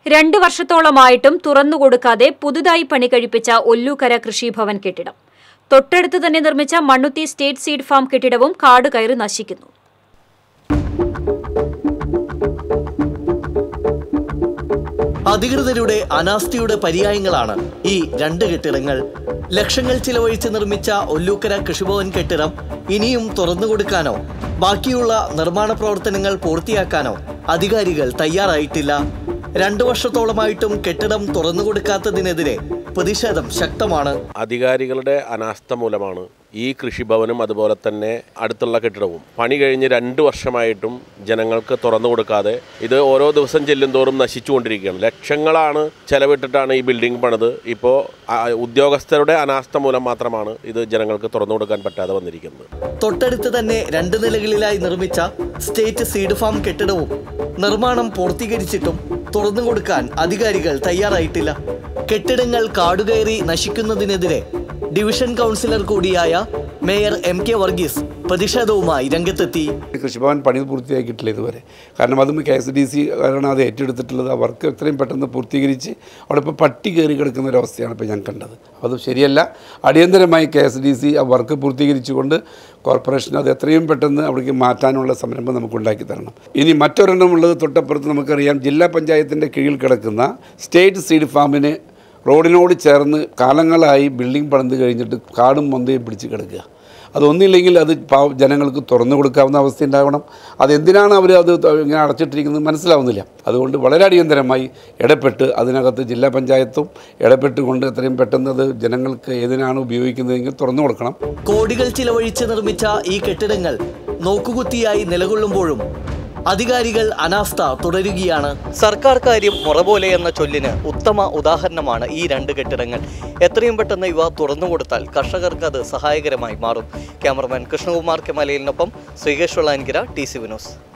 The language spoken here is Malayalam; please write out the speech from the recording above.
രണ്ട് വർഷത്തോളമായിട്ടും തുറന്നുകൊടുക്കാതെ പുതുതായി പണി കഴിപ്പിച്ച ഒല്ലൂക്കര കൃഷിഭവൻ കെട്ടിടം തൊട്ടടുത്ത് തന്നെ നിർമ്മിച്ച മണ്ണുത്തി സ്റ്റേറ്റ് സീഡ് ഫാം കെട്ടിടവും കാട് കയറി നശിക്കുന്നു അധികൃതരുടെ അനാസ്ഥയുടെ പര്യായങ്ങളാണ് ഈ രണ്ട് കെട്ടിടങ്ങൾ ലക്ഷങ്ങൾ ചിലവഴിച്ച് നിർമ്മിച്ച ഒല്ലൂക്കര കൃഷിഭവൻ കെട്ടിടം ഇനിയും തുറന്നുകൊടുക്കാനോ ബാക്കിയുള്ള നിർമ്മാണ പ്രവർത്തനങ്ങൾ പൂർത്തിയാക്കാനോ അധികാരികൾ തയ്യാറായിട്ടില്ല രണ്ടു വർഷത്തോളമായിട്ടും കെട്ടിടം തുറന്നുകൊടുക്കാത്തതിനെതിരെ പ്രതിഷേധം ശക്തമാണ് അധികാരികളുടെ അനാസ്ഥ മൂലമാണ് ഈ കൃഷിഭവനും അതുപോലെ തന്നെ അടുത്തുള്ള കെട്ടിടവും പണി കഴിഞ്ഞ് രണ്ട് വർഷമായിട്ടും ജനങ്ങൾക്ക് തുറന്നു കൊടുക്കാതെ ഇത് ഓരോ ദിവസം ചെല്ലുന്തോറും നശിച്ചുകൊണ്ടിരിക്കുകയാണ് ലക്ഷങ്ങളാണ് ചെലവിട്ടിട്ടാണ് ഈ ബിൽഡിംഗ് പണിത് ഇപ്പോൾ ഉദ്യോഗസ്ഥരുടെ അനാസ്ഥ മൂലം മാത്രമാണ് ഇത് ജനങ്ങൾക്ക് തുറന്നു കൊടുക്കാൻ പറ്റാതെ വന്നിരിക്കുന്നത് തൊട്ടടുത്ത് തന്നെ രണ്ട് നിലകളിലായി നിർമ്മിച്ച സ്റ്റേറ്റ് സീഡ് ഫാം കെട്ടിടവും നിർമ്മാണം പൂർത്തീകരിച്ചിട്ടും തുറന്നു കൊടുക്കാൻ അധികാരികൾ തയ്യാറായിട്ടില്ല കെട്ടിടങ്ങൾ കാടുകയറി നശിക്കുന്നതിനെതിരെ ഡിവിഷൻ കൗൺസിലർ കൂടിയായ മേയർ എം കെ വർഗീസ് പ്രതിഷേധവുമായി രംഗത്തെത്തി കൃഷിഭവൻ പണി പൂർത്തിയാക്കിയിട്ടില്ല ഇതുവരെ കാരണം അതും കെ എസ് ഡി സി ആണ് അത് ഏറ്റെടുത്തിട്ടുള്ളത് ആ വർക്ക് എത്രയും പെട്ടെന്ന് പൂർത്തീകരിച്ച് അവിടെ ഇപ്പോൾ പട്ടി കയറി കിടക്കുന്ന ഒരു അവസ്ഥയാണ് ഇപ്പോൾ ഞാൻ കണ്ടത് അപ്പോൾ അത് ശരിയല്ല അടിയന്തരമായി കെ എസ് ഡി സി ആ വർക്ക് പൂർത്തീകരിച്ചുകൊണ്ട് കോർപ്പറേഷൻ അത് എത്രയും പെട്ടെന്ന് അവിടേക്ക് മാറ്റാനുള്ള സംരംഭം നമുക്ക് ഉണ്ടാക്കി തരണം ഇനി മറ്റൊരെണ്ണം ഉള്ളത് തൊട്ടപ്പുറത്ത് നമുക്കറിയാം ജില്ലാ പഞ്ചായത്തിൻ്റെ കീഴിൽ കിടക്കുന്ന സ്റ്റേറ്റ് സീഡ് ഫാമിന് റോഡിനോട് ചേർന്ന് കാലങ്ങളായി ബിൽഡിംഗ് പണിത് കഴിഞ്ഞിട്ട് കാടും മൊന്തയും പിടിച്ച് കിടക്കുക അതൊന്നില്ലെങ്കിൽ അത് പാവ ജനങ്ങൾക്ക് തുറന്നു കൊടുക്കാവുന്ന അവസ്ഥ ഉണ്ടാവണം അതെന്തിനാണ് അവർ അത് ത- ഇങ്ങനെ അടച്ചിട്ടിരിക്കുന്നത് മനസ്സിലാവുന്നില്ല അതുകൊണ്ട് വളരെ അടിയന്തരമായി ഇടപെട്ട് അതിനകത്ത് ജില്ലാ പഞ്ചായത്തും ഇടപെട്ടുകൊണ്ട് എത്രയും പെട്ടെന്ന് അത് ജനങ്ങൾക്ക് ഏതിനാണ് ഉപയോഗിക്കുന്നതെങ്കിൽ തുറന്നു കൊടുക്കണം കോടികൾ ചിലവഴിച്ച് നിർമ്മിച്ച ഈ കെട്ടിടങ്ങൾ നോക്കുകുത്തിയായി നിലകൊള്ളുമ്പോഴും അധികാരികൾ അനാസ്ഥ തുടരുകയാണ് സർക്കാർ കാര്യം മുറ പോലെ എന്ന ചൊല്ലിന് ഉത്തമ ഉദാഹരണമാണ് ഈ രണ്ട് കെട്ടിടങ്ങൾ എത്രയും പെട്ടെന്ന് ഇവ തുറന്നുകൊടുത്താൽ കർഷകർക്ക് അത് സഹായകരമായി മാറും ക്യാമറമാൻ കൃഷ്ണകുമാർ കെമലയിലിനൊപ്പം ശ്രീകേഷ് വെള്ളാനിക്കര ടി സി വിനോസ്